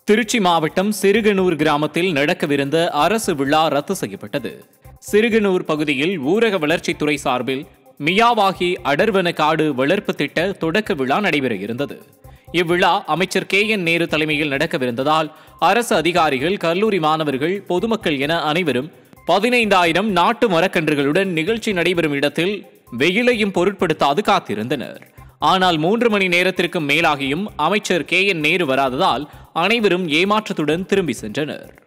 திருச்சி மாவட்டம் சிறுகனூர் கிராமத்தில் நடக்கவிருந்த அரசு விழா ரத்து செய்யப்பட்டது சிறுகனூர் பகுதியில் ஊரக வளர்ச்சித்துறை சார்பில் மியாவாகி அடர்வன காடு வளர்ப்பு திட்ட தொடக்க விழா நடைபெற இருந்தது இவ்விழா அமைச்சர் கே என் நேரு தலைமையில் நடக்கவிருந்ததால் அரசு அதிகாரிகள் கல்லூரி மாணவர்கள் பொதுமக்கள் என அனைவரும் பதினைந்தாயிரம் நாட்டு மரக்கன்றுகளுடன் நிகழ்ச்சி நடைபெறும் இடத்தில் வெயிலையும் பொருட்படுத்தாது காத்திருந்தனர் ஆனால் மூன்று மணி நேரத்திற்கும் மேலாகியும் அமைச்சர் கே என் நேரு வராததால் அனைவரும் ஏமாற்றத்துடன் திரும்பி சென்றனர்